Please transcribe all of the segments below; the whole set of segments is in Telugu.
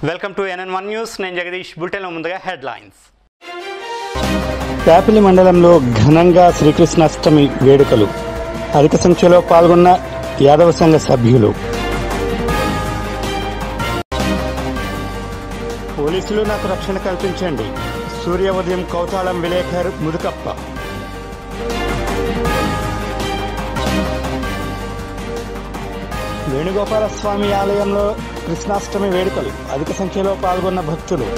Welcome to NN one news నేను జగదీష్ బులెటిన్లో ముందుగా హెడ్లైన్స్ ప్యాపిలి మండలంలో ఘనంగా శ్రీకృష్ణాష్టమి వేడుకలు అధిక సంఖ్యలో పాల్గొన్న యాదవ సంఘ సభ్యులు పోలీసులు నాకు రక్షణ కల్పించండి సూర్య ఉదయం కౌతాళం విలేకర్ ముదుకప్ప వేణుగోపాల స్వామి ఆలయంలో కృష్ణాష్టమి వేడుకలు అధిక సంఖ్యలో పాల్గొన్న భక్తులు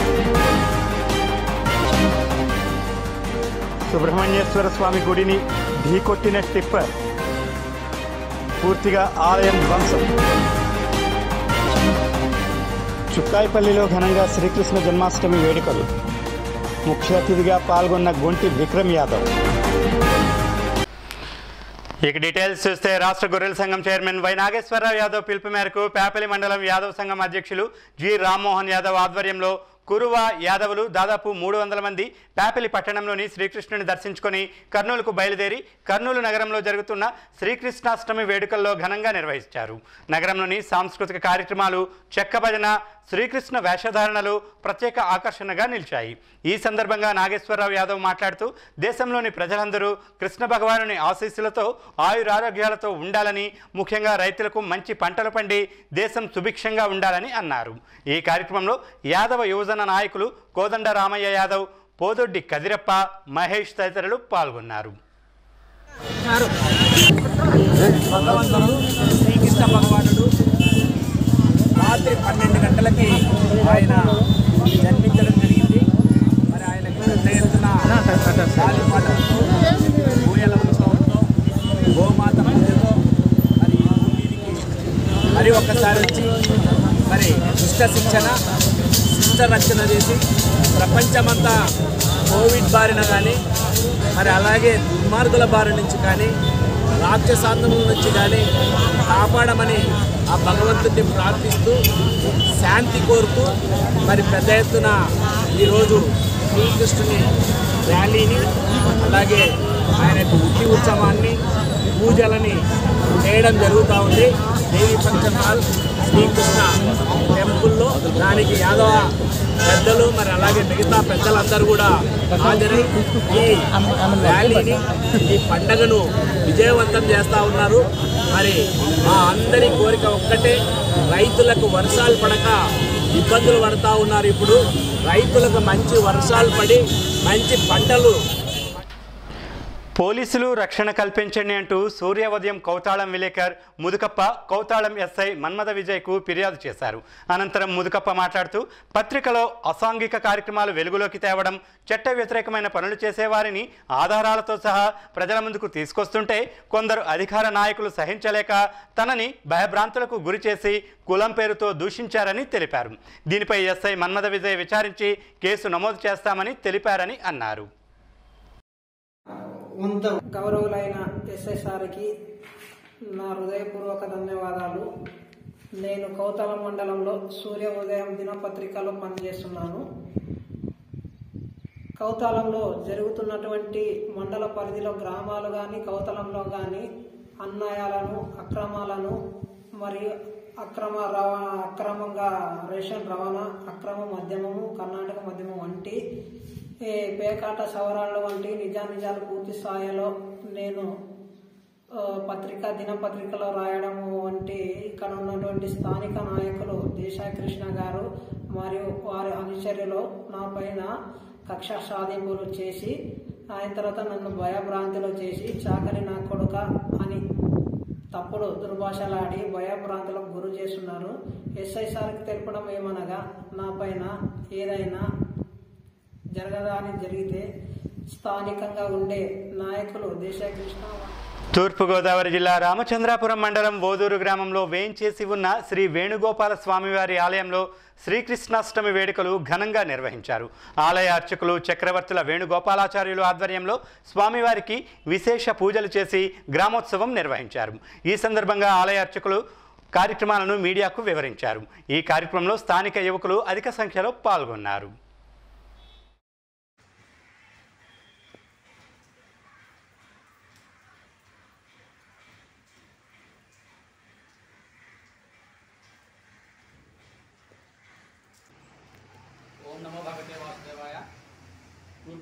సుబ్రహ్మణ్యేశ్వర స్వామి గుడిని ఢీకొట్టిన టిప్పర్ పూర్తిగా ఆలయం ధ్వంసం చుక్కాయిపల్లిలో ఘనంగా శ్రీకృష్ణ జన్మాష్టమి వేడుకలు ముఖ్య అతిథిగా పాల్గొన్న గొంటి విక్రమ్ యాదవ్ ఇక డీటెయిల్స్ చూస్తే రాష్ట్ర గొర్రెల సంఘం చైర్మన్ వై నాగేశ్వరరావు యాదవ్ పిలుపు మేరకు పేపలి మండలం యాదవ్ సంఘం అధ్యక్షులు జి రామ్మోహన్ యాదవ్ ఆధ్వర్యంలో కురువ యాదవులు దాదాపు మూడు వందల మంది పేపలి పట్టణంలోని శ్రీకృష్ణుని దర్శించుకొని కర్నూలుకు బయలుదేరి కర్నూలు నగరంలో జరుగుతున్న శ్రీకృష్ణాష్టమి వేడుకల్లో ఘనంగా నిర్వహించారు నగరంలోని సాంస్కృతిక కార్యక్రమాలు చెక్క భజన శ్రీకృష్ణ వేషధారణలు ప్రత్యేక ఆకర్షణగా నిలిచాయి ఈ సందర్భంగా నాగేశ్వరరావు యాదవ్ మాట్లాడుతూ దేశంలోని ప్రజలందరూ కృష్ణ భగవానుని ఆశీస్సులతో ఆయురారోగ్యాలతో ఉండాలని ముఖ్యంగా రైతులకు మంచి పంటలు పండి దేశం సుభిక్షంగా ఉండాలని అన్నారు ఈ కార్యక్రమంలో యాదవ యువజన నాయకులు కోదండ రామయ్య యాదవ్ పోదొడ్డి కదిరప్ప మహేష్ తదితరులు పాల్గొన్నారు భగవంతుడు శ్రీకృష్ణ భగవానుడు రాత్రి పన్నెండు గంటలకి ఆయన జన్మించడం జరిగింది మరి ఆయనకు పెద్ద ఎత్తున గాలిపాటలతో ఊయల ఉత్సవంతో గోమాత పూజతో మరి ఈ భూమికి మరి ఒక్కసారి వచ్చి మరి దుష్ట శిక్షణ శిష్ట రచన చేసి ప్రపంచమంతా కోవిడ్ బారిన కానీ మరి అలాగే దుర్మార్గుల బారి నుంచి కానీ రాక్షసాంతముల నుంచి కానీ కాపాడమని ఆ భగవంతుడిని ప్రార్థిస్తూ శాంతి కోరుతూ మరి పెద్ద ఎత్తున ఈరోజు శ్రీకృష్ణుని ర్యాలీని అలాగే ఆయన యొక్క ఉట్టి ఉత్సవాన్ని పూజలని చేయడం జరుగుతూ ఉంది దేవి ఫంక్షన్ హాల్ శ్రీకృష్ణ టెంపుల్లో దానికి యాదవ పెద్దలు మరి అలాగే మిగతా పెద్దలందరూ కూడా హాజరై ఈ ర్యాలీని ఈ పండగను విజయవంతం చేస్తూ ఉన్నారు మరి మా అందరి కోరిక ఒక్కటే రైతులకు వర్షాలు పడక ఇబ్బందులు పడతా ఉన్నారు ఇప్పుడు రైతులకు మంచి వర్షాలు పడి మంచి పంటలు పోలీసులు రక్షణ కల్పించండి అంటూ సూర్య ఉదయం కౌతాళం విలేకర్ ముదుకప్ప కౌతాళం ఎస్ఐ మన్మథ విజయ్కు ఫిర్యాదు చేశారు అనంతరం ముదుకప్ప మాట్లాడుతూ పత్రికలో అసాంఘిక కార్యక్రమాలు వెలుగులోకి తేవడం చట్ట వ్యతిరేకమైన పనులు చేసేవారిని ఆధారాలతో సహా ప్రజల ముందుకు తీసుకొస్తుంటే కొందరు అధికార నాయకులు సహించలేక తనని భయభ్రాంతులకు గురి చేసి కులం పేరుతో దూషించారని తెలిపారు దీనిపై ఎస్ఐ మన్మథ విజయ్ విచారించి కేసు నమోదు చేస్తామని తెలిపారని అన్నారు గౌరవులైన ఎస్ఎస్ఆర్కి నా హృదయపూర్వక ధన్యవాదాలు నేను కౌతల మండలంలో సూర్య ఉదయం దినపత్రికలో పనిచేస్తున్నాను కౌతాలంలో జరుగుతున్నటువంటి మండల పరిధిలో గ్రామాలు కానీ కౌతలంలో కానీ అన్యాయాలను అక్రమాలను మరియు అక్రమ రవాణా అక్రమంగా రేషన్ రవాణా అక్రమ మద్యమము కర్ణాటక మద్యమం వంటి ఏ పేకాట సవరాల వంటి నిజానిజాలు పూర్తి స్థాయిలో నేను ఆ, పత్రిక దినపత్రికలో రాయడము వంటి ఇక్కడ ఉన్నటువంటి స్థానిక నాయకులు దేశాయ్ కృష్ణ గారు మరియు వారి అనుచర్యలో నా పైన కక్ష సాధింపులు చేసి ఆయన తర్వాత నన్ను భయభ్రాంతిలో చేసి చాకరి నా కొడుక అని తప్పుడు దుర్భాషలాడి భయభ్రాంతులకు గురి చేస్తున్నారు ఎస్ఐ సార్కి తెలపడం ఏమనగా నా పైన ఏదైనా జరగదాని జరిగితే స్థానికంగా ఉండే నాయకులు దేశాయ్ కృష్ణ తూర్పుగోదావరి జిల్లా రామచంద్రాపురం మండలం ఓదూరు గ్రామంలో వేయించేసి ఉన్న శ్రీ వేణుగోపాల స్వామివారి ఆలయంలో శ్రీకృష్ణాష్టమి వేడుకలు ఘనంగా నిర్వహించారు ఆలయ అర్చకులు చక్రవర్తుల వేణుగోపాలాచార్యులు ఆధ్వర్యంలో స్వామివారికి విశేష పూజలు చేసి గ్రామోత్సవం నిర్వహించారు ఈ సందర్భంగా ఆలయ అర్చకులు కార్యక్రమాలను మీడియాకు వివరించారు ఈ కార్యక్రమంలో స్థానిక యువకులు అధిక సంఖ్యలో పాల్గొన్నారు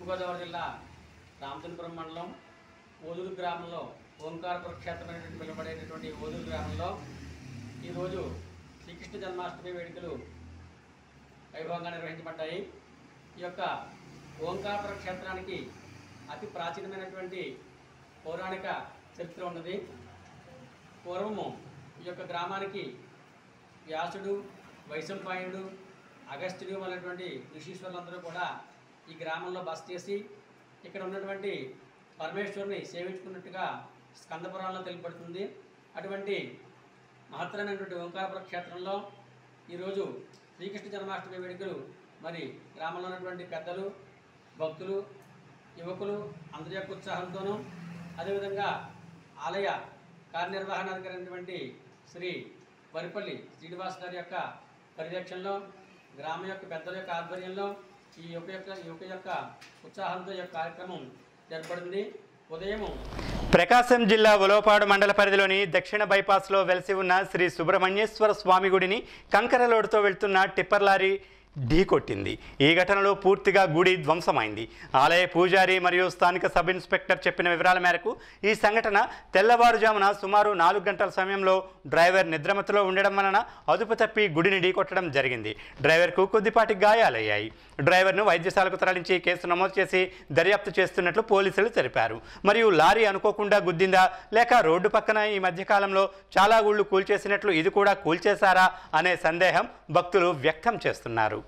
తూర్పుగోదావరి జిల్లా రామచంద్రపురం మండలం ఓదూరు గ్రామంలో ఓంకారపుర క్షేత్రమైనటువంటి పిలువబడేటటువంటి ఓదూరు గ్రామంలో ఈరోజు శ్రీకృష్ణ జన్మాష్టమి వేడుకలు వైభవంగా నిర్వహించబడ్డాయి ఈ యొక్క ఓంకారపుర క్షేత్రానికి అతి ప్రాచీనమైనటువంటి పౌరాణిక చరిత్ర ఉన్నది పూర్వము ఈ యొక్క గ్రామానికి వ్యాసుడు వైశంపాయనుడు అగస్త్యుడు అనేటువంటి ఋషీశ్వరులందరూ కూడా ఈ గ్రామంలో బస చేసి ఇక్కడ ఉన్నటువంటి పరమేశ్వరుని సేవించుకున్నట్టుగా స్కందపురాణంలో తెలుపబడుతుంది అటువంటి మహత్తరమైనటువంటి ఓంకారపుర క్షేత్రంలో ఈరోజు శ్రీకృష్ణ జన్మాష్టమి వేడుకలు మరి గ్రామంలో ఉన్నటువంటి పెద్దలు భక్తులు యువకులు అందరి యొక్క ఉత్సాహంతోనూ అదేవిధంగా ఆలయ కార్యనిర్వహణాధికారైనటువంటి శ్రీ వరిపల్లి శ్రీనివాస్ గారి యొక్క పర్యవేక్షణలో గ్రామం యొక్క పెద్దల యొక్క ఆధ్వర్యంలో ఈ యొక్క యొక్క యువక యొక్క ఉత్సాహంతో ఈ యొక్క కార్యక్రమం జరపడింది ఉదయము ప్రకాశం జిల్లా ఉలవపాడు మండల పరిధిలోని దక్షిణ బైపాస్లో వెలిసి ఉన్న శ్రీ సుబ్రహ్మణ్యేశ్వర స్వామి గుడిని కంకర లోడుతో వెళ్తున్న టిప్పర్ లారీ ఢీకొట్టింది ఈ ఘటనలో పూర్తిగా గుడి ధ్వంసమైంది ఆలయ పూజారి మరియు స్థానిక సబ్ ఇన్స్పెక్టర్ చెప్పిన వివరాల మేరకు ఈ సంఘటన తెల్లవారుజామున సుమారు నాలుగు గంటల సమయంలో డ్రైవర్ నిద్రమతిలో ఉండడం వలన అదుపు తప్పి గుడిని ఢీకొట్టడం జరిగింది డ్రైవర్కు కొద్దిపాటి గాయాలయ్యాయి డ్రైవర్ను వైద్యశాలకు తరలించి కేసు నమోదు చేసి దర్యాప్తు చేస్తున్నట్లు పోలీసులు తెలిపారు మరియు లారీ అనుకోకుండా గుద్దిందా లేక రోడ్డు పక్కన ఈ మధ్యకాలంలో చాలా ఊళ్ళు కూల్చేసినట్లు ఇది కూడా కూల్చేశారా అనే సందేహం భక్తులు వ్యక్తం చేస్తున్నారు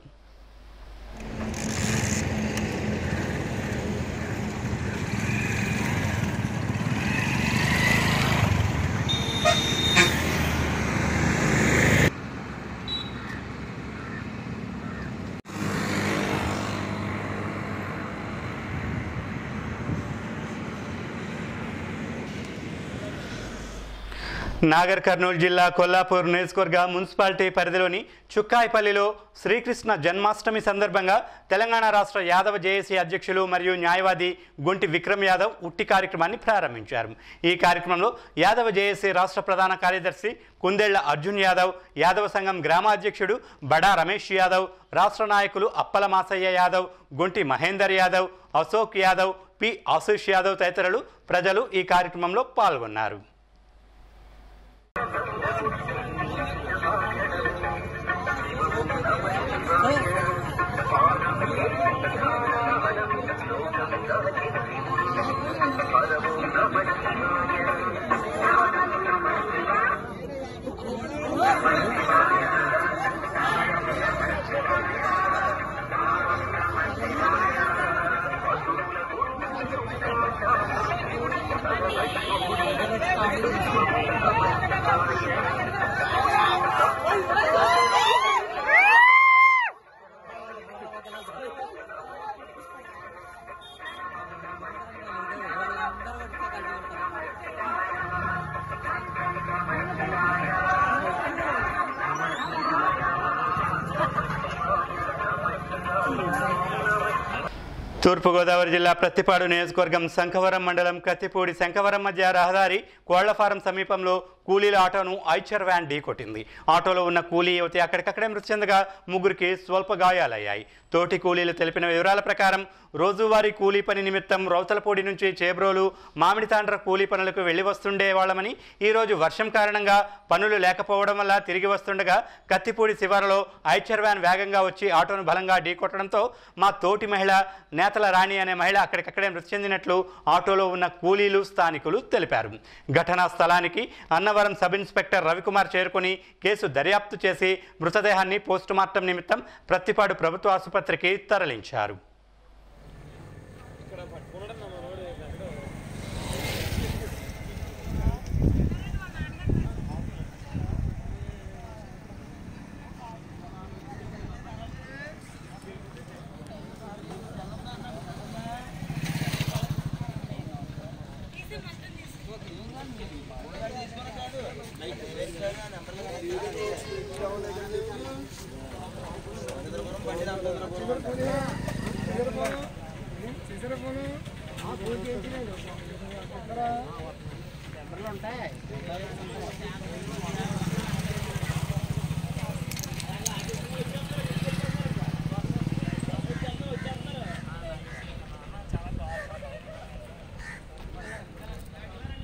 నాగర్ కర్నూలు జిల్లా కొల్లాపూర్ నియోజకవర్గ మున్సిపాలిటీ పరిధిలోని చుక్కాయిపల్లిలో శ్రీకృష్ణ జన్మాష్టమి సందర్భంగా తెలంగాణ రాష్ట్ర యాదవ జేఏసీ అధ్యక్షులు మరియు న్యాయవాది గుంటి విక్రమ్ యాదవ్ ఉట్టి కార్యక్రమాన్ని ప్రారంభించారు ఈ కార్యక్రమంలో యాదవ జేఏసీ రాష్ట్ర ప్రధాన కార్యదర్శి కుందెళ్ల అర్జున్ యాదవ్ యాదవ సంఘం గ్రామాధ్యక్షుడు బడా రమేష్ యాదవ్ రాష్ట్ర నాయకులు అప్పల మాసయ్య యాదవ్ గుంటి మహేందర్ యాదవ్ అశోక్ యాదవ్ పి ఆశీష్ యాదవ్ తదితరులు ప్రజలు ఈ కార్యక్రమంలో పాల్గొన్నారు తూర్పుగోదావరి జిల్లా ప్రత్తిపాడు నియోజకవర్గం శంఖవరం మండలం కత్తిపూడి శంఖవరం మధ్య రహదారి కోళ్లఫారం సమీపంలో కూలీల ఆటోను ఐచర్ వ్యాన్ ఢీకొట్టింది ఆటోలో ఉన్న కూలీ యువతి అక్కడికక్కడే మృతి చెందగా ముగ్గురికి స్వల్ప గాయాలయ్యాయి తోటి కూలీలు తెలిపిన వివరాల ప్రకారం రోజువారీ కూలీ పని నిమిత్తం రౌతలపూడి నుంచి చేబ్రోలు మామిడి తాండ్ర కూలీ పనులకు వెళ్లి వస్తుండే వాళ్ళమని ఈరోజు వర్షం కారణంగా పనులు లేకపోవడం వల్ల తిరిగి వస్తుండగా కత్తిపూడి శివారులో ఐచర్ వ్యాన్ వేగంగా వచ్చి ఆటోను బలంగా ఢీకొట్టడంతో మా తోటి మహిళ నేతల రాణి అనే మహిళ అక్కడికక్కడే మృతి చెందినట్లు ఆటోలో ఉన్న కూలీలు స్థానికులు తెలిపారు ఘటనా స్థలానికి అన్నవరం సబ్ ఇన్స్పెక్టర్ రవికుమార్ చేరుకుని కేసు దర్యాప్తు చేసి మృతదేహాన్ని పోస్టుమార్టం నిమిత్తం ప్రత్తిపాడు ప్రభుత్వ ఆసుపత్రికి తరలించారు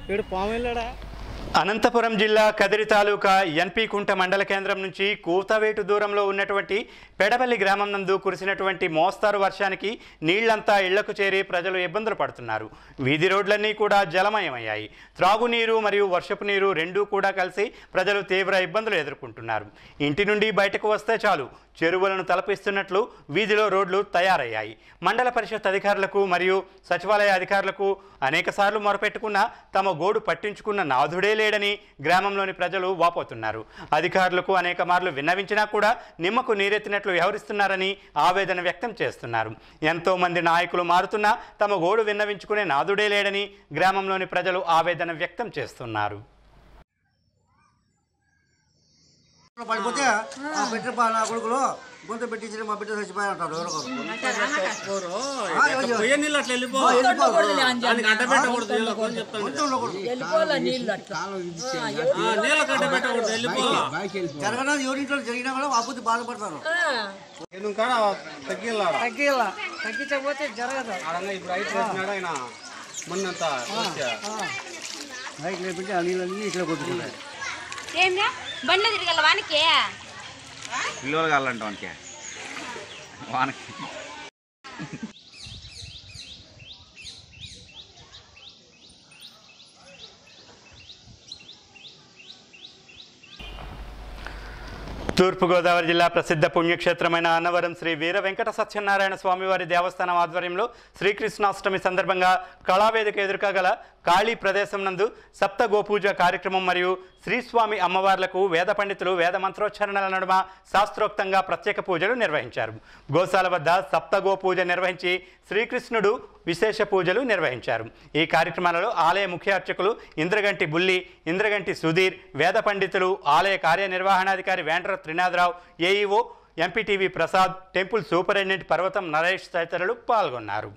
ఇక్కడ పాము వెళ్ళాడా అనంతపురం జిల్లా కదిరి తాలూకా ఎన్పి కుంట మండల కేంద్రం నుంచి కూతవేటు దూరంలో ఉన్నటువంటి పెడపల్లి గ్రామం నందు కురిసినటువంటి మోస్తారు వర్షానికి నీళ్లంతా ఇళ్లకు చేరి ప్రజలు ఇబ్బందులు పడుతున్నారు వీధి రోడ్లన్నీ కూడా జలమయమయ్యాయి త్రాగునీరు మరియు వర్షపు నీరు రెండూ కూడా కలిసి ప్రజలు తీవ్ర ఇబ్బందులు ఎదుర్కొంటున్నారు ఇంటి నుండి బయటకు వస్తే చాలు చెరువులను తలపిస్తున్నట్లు వీధిలో రోడ్లు తయారయ్యాయి మండల పరిషత్ అధికారులకు మరియు సచివాలయ అధికారులకు అనేకసార్లు మొరపెట్టుకున్నా తమ గోడు పట్టించుకున్న నాథుడే లేడని గ్రామంలోని ప్రజలు వాపోతున్నారు అధికారులకు అనేక మార్లు విన్నవించినా కూడా నిమ్మకు నీరెత్తినట్లు వ్యవహరిస్తున్నారని ఆవేదన వ్యక్తం చేస్తున్నారు ఎంతో మంది నాయకులు మారుతున్నా తమ గోడు విన్నవించుకునే నాథుడే లేడని గ్రామంలోని ప్రజలు ఆవేదన వ్యక్తం చేస్తున్నారు పడిపోతే ఆ బిడ్డ పా- నా కొడుకులు గొంత పెట్టించి మా బిడ్డ చచ్చిపోయి అంటారు ఎవరొకరు ఆ, ఎవరు- పోయే నీళ్ళు అట్లా వెళ్ళిపో ఆ, వెళ్ళిపోరు. దానికి అడ్డ పెట్టకూడదు నీళ్ళకు అని చెప్తాను గొంతు ఉండకూడదు. ఆ, నీళ్ళకి అడ్డ పెట్టకూడదు వెళ్ళిపో జరగడానికి ఎవరింట్లో జరిగినా కూడా అభివృద్ధి బాధపడతారు ఎందుకు తగ్గిల్లా తగ్గిలా తగ్గించకపోతే జరగదు ఆడంగా ఇప్పుడు రైతు వేసినాడు ఆయన మొన్నంతా వచ్చా. బైక్ లేపించి ఆ నీళ్ళన్నీ ఇట్లా కొట్టుకుంటాయి ఏందా బండ్లో తిరగల వానికి పిల్లలు కావాలంట వానికి వానికి తూర్పుగోదావరి జిల్లా ప్రసిద్ధ పుణ్యక్షేత్రమైన అన్నవరం శ్రీ వీర వెంకట సత్యనారాయణ స్వామివారి దేవస్థానం ఆధ్వర్యంలో శ్రీకృష్ణాష్టమి సందర్భంగా కళావేదిక ఎదురుగా గల ఖాళీ ప్రదేశం నందు సప్త గోపూజ కార్యక్రమం మరియు శ్రీస్వామి అమ్మవార్లకు వేద పండితులు వేద మంత్రోచ్చారణల నడుమ శాస్త్రోక్తంగా ప్రత్యేక పూజలు నిర్వహించారు గోశాల వద్ద సప్త గోపూజ నిర్వహించి శ్రీకృష్ణుడు విశేష పూజలు నిర్వహించారు ఈ కార్యక్రమాలలో ఆలయ ముఖ్య అర్చకులు ఇంద్రగంటి బుల్లి ఇంద్రగంటి సుధీర్ వేద పండితులు ఆలయ కార్యనిర్వహణాధికారి వేండ్ర Trinatharao AEO MPTV Prasad temple superintendent Parvatam Naresh తదితరులు పాల్గొన్నారు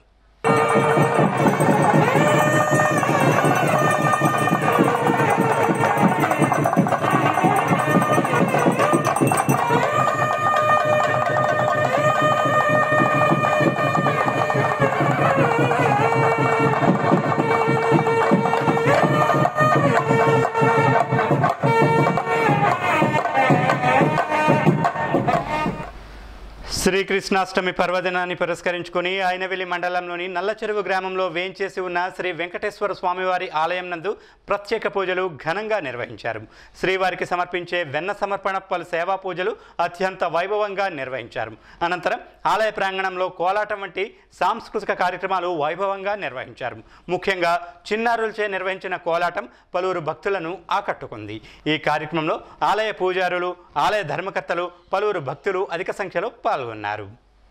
శ్రీకృష్ణాష్టమి పర్వదినాన్ని పురస్కరించుకుని ఆయనవెల్లి మండలంలోని నల్లచెరువు గ్రామంలో వేంచేసి ఉన్న శ్రీ వెంకటేశ్వర స్వామివారి ఆలయం నందు ప్రత్యేక పూజలు ఘనంగా నిర్వహించారు శ్రీవారికి సమర్పించే వెన్న సమర్పణ పలు సేవా పూజలు అత్యంత వైభవంగా నిర్వహించారు అనంతరం ఆలయ ప్రాంగణంలో కోలాటం వంటి సాంస్కృతిక కార్యక్రమాలు వైభవంగా నిర్వహించారు ముఖ్యంగా చిన్నారులచే నిర్వహించిన కోలాటం పలువురు భక్తులను ఆకట్టుకుంది ఈ కార్యక్రమంలో ఆలయ పూజారులు ఆలయ ధర్మకర్తలు పలువురు భక్తులు అధిక సంఖ్యలో పాల్గొన్నారు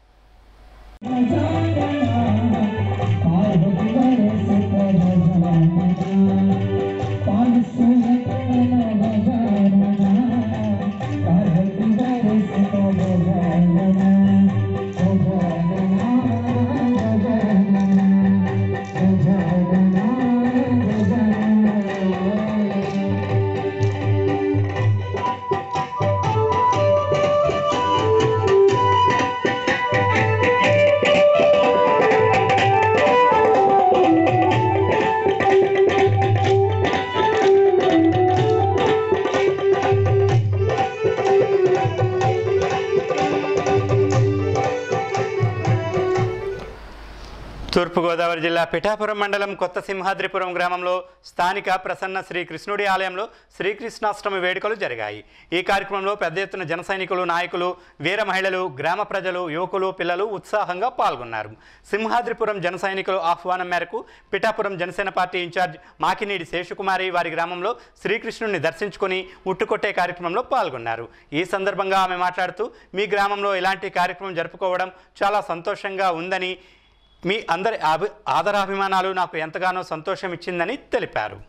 తూర్పుగోదావరి జిల్లా పిఠాపురం మండలం కొత్త సింహాద్రిపురం గ్రామంలో స్థానిక ప్రసన్న శ్రీ కృష్ణుడి ఆలయంలో శ్రీకృష్ణాష్టమి వేడుకలు జరిగాయి ఈ కార్యక్రమంలో పెద్ద ఎత్తున జన సైనికులు నాయకులు వీర మహిళలు గ్రామ ప్రజలు యువకులు పిల్లలు ఉత్సాహంగా పాల్గొన్నారు సింహాద్రిపురం జన సైనికుల ఆహ్వానం మేరకు పిఠాపురం జనసేన పార్టీ ఇన్ఛార్జ్ మాకినీడి శేషకుమారి వారి గ్రామంలో శ్రీకృష్ణుడిని దర్శించుకొని ముట్టుకొట్టే కార్యక్రమంలో పాల్గొన్నారు ఈ సందర్భంగా ఆమె మాట్లాడుతూ మీ గ్రామంలో ఇలాంటి కార్యక్రమం జరుపుకోవడం చాలా సంతోషంగా ఉందని మీ అందరి అభి ఆదరాభిమానాలు నాకు ఎంతగానో సంతోషం ఇచ్చిందని తెలిపారు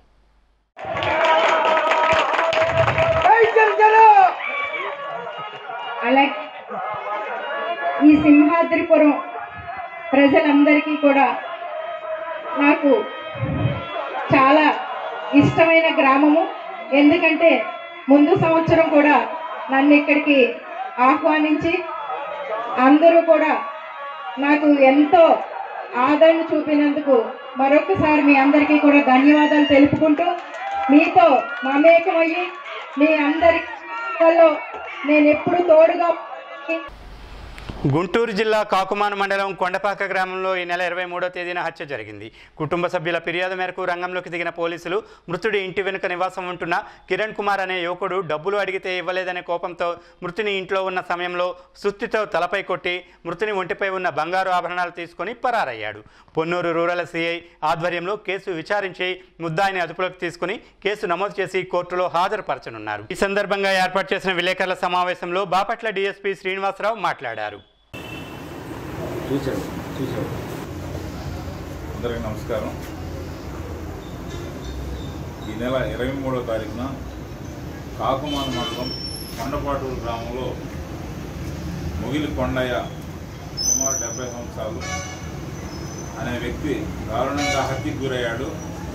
అలా ఈ సింహాద్రిపురం ప్రజలందరికీ కూడా నాకు చాలా ఇష్టమైన గ్రామము ఎందుకంటే ముందు సంవత్సరం కూడా నన్ను ఇక్కడికి ఆహ్వానించి అందరూ కూడా నాకు ఎంతో ఆదరణ చూపినందుకు మరొకసారి మీ అందరికీ కూడా ధన్యవాదాలు తెలుపుకుంటూ మీతో మమేకమయ్యి మీ అందరిలో నేను ఎప్పుడు తోడుగా ఉండి గుంటూరు జిల్లా కాకుమాన మండలం కొండపాక గ్రామంలో ఈ నెల ఇరవై మూడో తేదీన హత్య జరిగింది కుటుంబ సభ్యుల ఫిర్యాదు మేరకు రంగంలోకి దిగిన పోలీసులు మృతుడి ఇంటి వెనుక నివాసం ఉంటున్న కిరణ్ కుమార్ అనే యువకుడు డబ్బులు అడిగితే ఇవ్వలేదనే కోపంతో మృతుని ఇంట్లో ఉన్న సమయంలో సుత్తితో తలపై కొట్టి మృతుని ఒంటిపై ఉన్న బంగారు ఆభరణాలు తీసుకొని పరారయ్యాడు పొన్నూరు రూరల్ సిఐ ఆధ్వర్యంలో కేసు విచారించి ముద్దాయిని అదుపులోకి తీసుకుని కేసు నమోదు చేసి కోర్టులో హాజరుపరచనున్నారు ఈ సందర్భంగా ఏర్పాటు చేసిన విలేకరుల సమావేశంలో బాపట్ల డీఎస్పీ శ్రీనివాసరావు మాట్లాడారు చూశాడు చూశాడు అందరికీ నమస్కారం ఈ నెల ఇరవై మూడో తారీఖున కాకుమాన మండలం కొండపాటూరు గ్రామంలో ముగిలి కొండయ్య సుమారు డెబ్బై సంవత్సరాలు అనే వ్యక్తి దారుణంగా హత్యకు గురయ్యాడు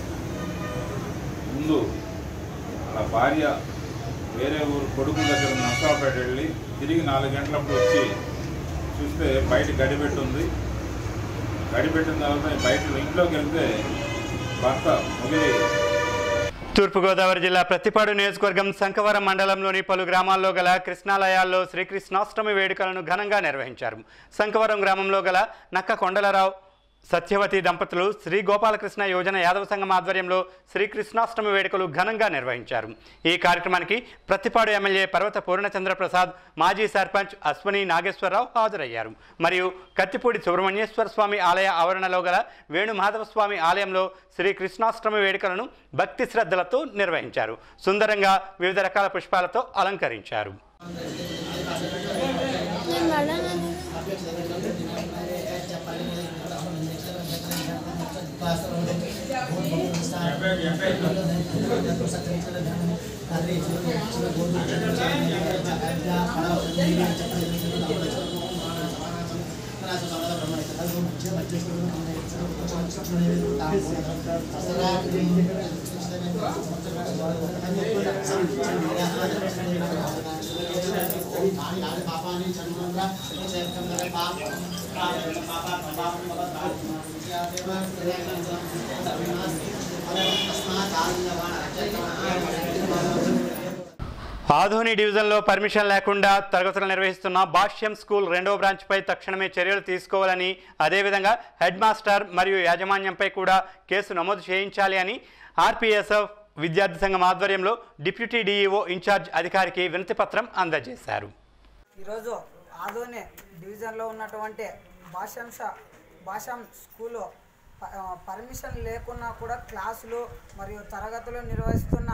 ముందు వాళ్ళ భార్య వేరే ఊరు కొడుకు దగ్గర నర్సాపేట వెళ్ళి తిరిగి నాలుగు గంటలప్పుడు వచ్చి చూస్తే బయట గడిపెట్టి ఉంది గడిపెట్టిన తర్వాత బయట ఇంట్లోకి వెళ్తే భర్త ముగిలి తూర్పుగోదావరి జిల్లా ప్రతిపాడు నియోజకవర్గం శంఖవరం మండలంలోని పలు గ్రామాల్లో గల కృష్ణాలయాల్లో శ్రీకృష్ణాష్టమి వేడుకలను ఘనంగా నిర్వహించారు శంఖవరం గ్రామంలో గల నక్క కొండలరావు సత్యవతి దంపతులు శ్రీ గోపాలకృష్ణ యోజన యాదవ సంఘం ఆధ్వర్యంలో శ్రీకృష్ణాష్టమి వేడుకలు ఘనంగా నిర్వహించారు ఈ కార్యక్రమానికి ప్రతిపాడు ఎమ్మెల్యే పర్వత పూర్ణచంద్ర ప్రసాద్ మాజీ సర్పంచ్ అశ్వని నాగేశ్వరరావు హాజరయ్యారు మరియు కత్తిపూడి సుబ్రహ్మణ్యేశ్వర స్వామి ఆలయ ఆవరణలో గల వేణు మాధవ స్వామి ఆలయంలో శ్రీకృష్ణాష్టమి వేడుకలను భక్తి శ్రద్ధలతో నిర్వహించారు సుందరంగా వివిధ రకాల పుష్పాలతో అలంకరించారు ఆధోని డివిజన్లో పర్మిషన్ లేకుండా తరగతులు నిర్వహిస్తున్న భాష్యం స్కూల్ రెండో బ్రాంచ్పై తక్షణమే చర్యలు తీసుకోవాలని అదేవిధంగా హెడ్ మాస్టర్ మరియు యాజమాన్యంపై కూడా కేసు నమోదు చేయించాలి అని ఆర్పీఎస్ఎఫ్ విద్యార్థి సంఘం ఆధ్వర్యంలో డిప్యూటీ డీఈఓ ఇన్ఛార్జ్ అధికారికి వినతిపత్రం అందజేశారు ఈరోజు ఆదోని డివిజన్లో ఉన్నటువంటి భాషాంశ భాషాం స్కూలు ప- ఆ, పర్మిషన్ లేకున్నా కూడా క్లాసులు మరియు తరగతులు నిర్వహిస్తున్న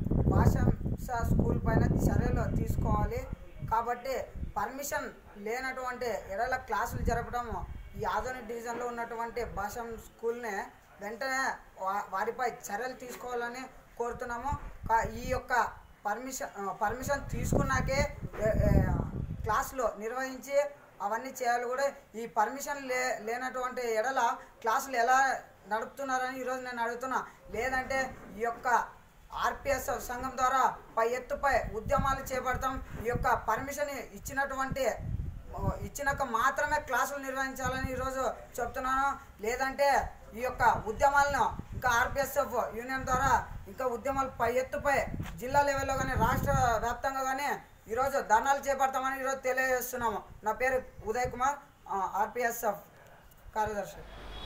భాషాంశ స్కూల్ పైన చర్యలు తీసుకోవాలి కాబట్టి పర్మిషన్ లేనటువంటి ఎడల క్లాసులు జరపడం ఈ ఆదోని డివిజన్లో ఉన్నటువంటి భాషాం స్కూల్ని వెంటనే వా- వారిపై చర్యలు తీసుకోవాలని కోరుతున్నాము కా- ఈ యొక్క పర్మిషన్ ఆ, పర్మిషన్ తీసుకున్నాకే ఏ- ఏ, క్లాసులు నిర్వహించి అవన్నీ చేయాలి కూడా ఈ పర్మిషన్ లే లేనటువంటి ఎడల క్లాసులు ఎలా నడుపుతున్నారని ఈరోజు నేను అడుగుతున్నా లేదంటే ఈ యొక్క ఆర్పిఎస్ సంఘం ద్వారా పై ఎత్తుపై ఉద్యమాలు చేపడతాం ఈ యొక్క పర్మిషన్ ఇచ్చినటువంటి ఆ, ఇచ్చినాక మాత్రమే క్లాసులు నిర్వహించాలని ఈరోజు చెప్తున్నాను లేదంటే ఈ యొక్క ఉద్యమాలను ఇంకా ఆర్పిఎస్ఎఫ్ యూనియన్ ద్వారా ఇంకా ఉద్యమాలు పై ఎత్తుపై జిల్లా లెవెల్లో కానీ రాష్ట్ర వ్యాప్తంగా కానీ ఈరోజు ధర్నాలు చేపడతామని ఈరోజు తెలియజేస్తున్నాము నా పేరు ఉదయ్ కుమార్ ఆర్పిఎస్ఎఫ్ కార్యదర్శి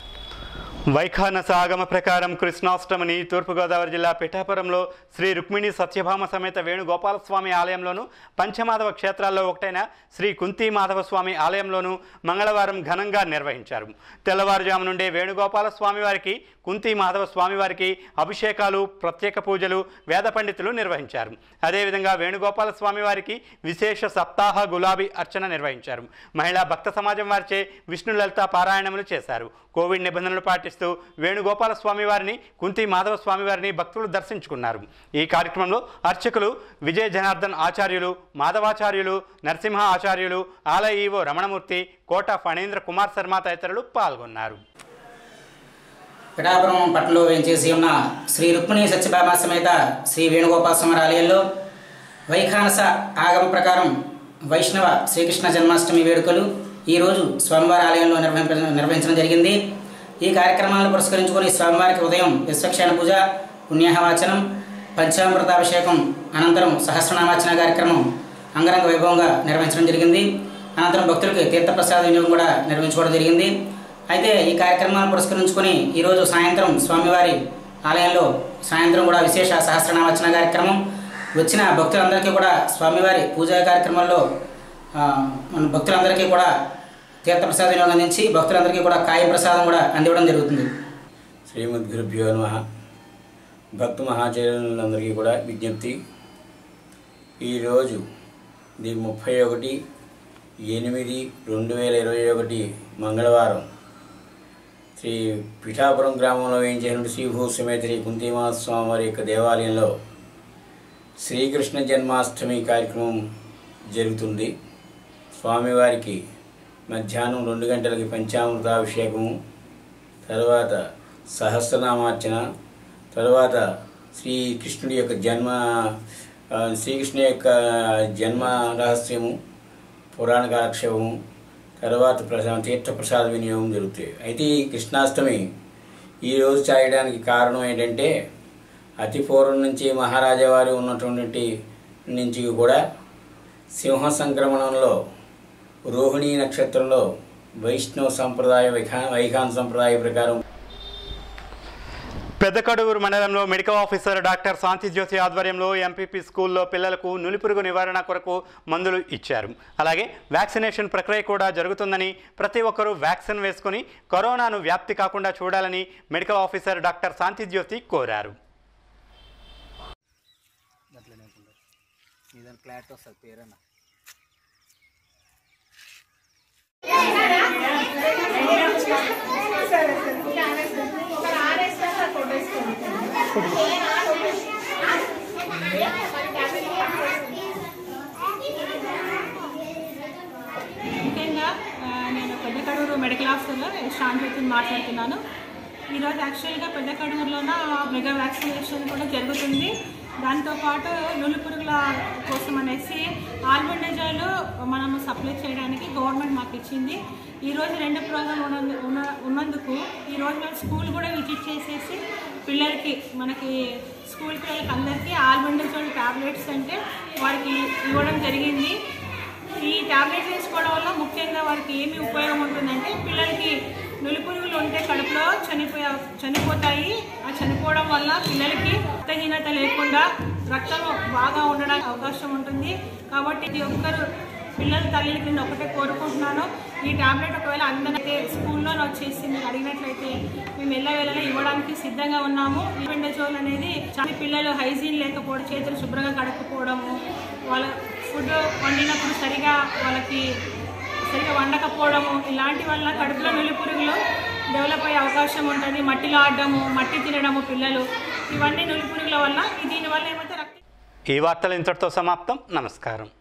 వైఖానస ఆగమ ప్రకారం కృష్ణాష్టమిని తూర్పుగోదావరి జిల్లా పిఠాపురంలో శ్రీ రుక్మిణి సత్యభామ సమేత వేణుగోపాలస్వామి ఆలయంలోను పంచమాధవ క్షేత్రాల్లో ఒకటైన శ్రీ కుంతి మాధవ స్వామి ఆలయంలోను మంగళవారం ఘనంగా నిర్వహించారు తెల్లవారుజాము నుండే వేణుగోపాల స్వామి వారికి కుంతి మాధవ స్వామి వారికి అభిషేకాలు ప్రత్యేక పూజలు వేద పండితులు నిర్వహించారు అదేవిధంగా వేణుగోపాల స్వామి వారికి విశేష సప్తాహ గులాబీ అర్చన నిర్వహించారు మహిళా భక్త సమాజం వారిచే విష్ణు లలిత పారాయణములు చేశారు కోవిడ్ నిబంధనలు పాటిస్తూ వేణుగోపాల స్వామి వారిని కుంతి మాధవ స్వామి వారిని భక్తులు దర్శించుకున్నారు ఈ కార్యక్రమంలో అర్చకులు విజయ జనార్దన్ ఆచార్యులు మాధవాచార్యులు నరసింహ ఆచార్యులు ఆలయ ఈవో రమణమూర్తి కోట ఫణేంద్ర కుమార్ శర్మ తదితరులు పాల్గొన్నారు పిఠాపురం పట్టణంలో వేంచేసి ఉన్న శ్రీ రుక్మిణి సత్యభామ సమేత శ్రీ వేణుగోపాల స్వామి ఆలయంలో వైఖానస ఆగమ ప్రకారం వైష్ణవ శ్రీకృష్ణ జన్మాష్టమి వేడుకలు ఈరోజు స్వామివారి ఆలయంలో నిర్వహింప నిర్వహించడం జరిగింది ఈ కార్యక్రమాలను పురస్కరించుకొని స్వామివారికి ఉదయం విశ్వక్షేణ పూజ పుణ్యాహవాచనం పంచామృతాభిషేకం అనంతరం సహస్రనామార్చన కార్యక్రమం అంగరంగ వైభవంగా నిర్వహించడం జరిగింది అనంతరం భక్తులకి తీర్థప్రసాద వినియోగం కూడా నిర్వహించుకోవడం జరిగింది అయితే ఈ కార్యక్రమాన్ని పురస్కరించుకొని ఈరోజు సాయంత్రం స్వామివారి ఆలయంలో సాయంత్రం కూడా విశేష సహస్రనామార్చన కార్యక్రమం వచ్చిన భక్తులందరికీ కూడా స్వామివారి పూజా కార్యక్రమంలో ఆ, మన భక్తులందరికీ కూడా తీర్థప్రసాద వినియోగం అందించి భక్తులందరికీ కూడా కాయ ప్రసాదం కూడా అందివ్వడం జరుగుతుంది శ్రీమద్గురుభ్యో నమ భక్త మహాచర్యులందరికీ కూడా విజ్ఞప్తి ఈరోజు ది ముప్పై ఒకటి ఎనిమిది రెండు వేల ఇరవై ఒకటి మంగళవారం శ్రీ పిఠాపురం గ్రామంలో వేయించేటువంటి శ్రీభూ సమేత శ్రీ కుంతిమాత స్వామివారి యొక్క దేవాలయంలో శ్రీకృష్ణ జన్మాష్టమి కార్యక్రమం జరుగుతుంది స్వామివారికి మధ్యాహ్నం రెండు గంటలకి పంచామృతాభిషేకము తర్వాత సహస్రనామార్చన తర్వాత శ్రీకృష్ణుడి యొక్క జన్మ ఆ, శ్రీకృష్ణుడి యొక్క జన్మ రహస్యము పురాణ కాలక్షేపము తర్వాత ప్రసా తీర్థ ప్రసాద వినియోగం జరుగుతాయి అయితే ఈ కృష్ణాష్టమి ఈరోజు చేయడానికి కారణం ఏంటంటే అతి పూర్వం నుంచి మహారాజా వారు ఉన్నటువంటి నుంచి కూడా సింహ సంక్రమణంలో రోహిణీ నక్షత్రంలో వైష్ణవ సంప్రదాయ వైఖా వైఖాన్ సంప్రదాయ ప్రకారం పెద్దకడూరు మండలంలో medical officer doctor Shanti Jyothi ఆధ్వర్యంలో ఎంపీపీ స్కూల్లో పిల్లలకు నులిపురుగు నివారణ కొరకు మందులు ఇచ్చారు అలాగే వ్యాక్సినేషన్ ప్రక్రియ కూడా జరుగుతుందని ప్రతి ఒక్కరూ వ్యాక్సిన్ వేసుకుని కరోనాను వ్యాప్తి కాకుండా చూడాలని medical officer doctor Shanti Jyothi కోరారు దాని క్లారిటీ వస్తుంది పేరన్నా ముఖ్యంగా ఆ, నేను పెద్దకడూరు మెడికల్ ఆఫీసర్లో శాంతిని మాట్లాడుతున్నాను ఈరోజు యాక్చువల్గా పెద్దకడూరులోన మెగా వ్యాక్సినేషన్ కూడా జరుగుతుంది దాంతోపాటు నులి పురుగుల కోసం అనేసి ఆల్బెండజాలు మనము సప్లై చేయడానికి గవర్నమెంట్ మాకు ఇచ్చింది ఈరోజు రెండు ప్రోగ్రాం ఉన్నందు ఉన్న- ఉన్నందుకు ఈరోజు మేము స్కూల్ కూడా విజిట్ చేసేసి పిల్లలకి మనకి స్కూల్ పిల్లలకి అందరికీ ఆల్బెండజోల్ టాబ్లెట్స్ అంటే వారికి ఇవ్వడం జరిగింది ఈ టాబ్లెట్స్ వేసుకోవడం వల్ల ముఖ్యంగా వారికి ఏమి ఉపయోగం ఉంటుందంటే పిల్లలకి నులిపురుగులు ఉంటే కడుపులో చనిపోయే చనిపోతాయి ఆ చనిపోవడం వల్ల పిల్లలకి రక్తహీనత లేకుండా రక్తం బాగా ఉండడానికి అవకాశం ఉంటుంది కాబట్టి ఇది ఒక్కరు పిల్లల తల్లికి నేను ఒకటే కోరుకుంటున్నాను ఈ టాబ్లెట్ ఒకవేళ అందరైతే స్కూల్లో వచ్చేసి మీరు అడిగినట్లయితే మేము ఎల్ల వేళలా ఇవ్వడానికి సిద్ధంగా ఉన్నాము ఈ పెండజోల్ అనేది చాలా పిల్లలు హైజీన్ లేకపోవడం చేతులు శుభ్రంగా కడకపోవడము వాళ్ళ ఫుడ్ వండినప్పుడు సరిగా వాళ్ళకి సరిగా వండకపోవడము ఇలాంటి వల్ల కడుపులో నులిపురుగులు డెవలప్ అయ్యే అవకాశం ఉంటుంది మట్టిలో ఆడడము మట్టి తినడము పిల్లలు ఇవన్నీ నులిపురుగుల వల్ల దీనివల్ల ఏమైతే రక్త ఈ వార్తలు ఇంతటితో సమాప్తం నమస్కారం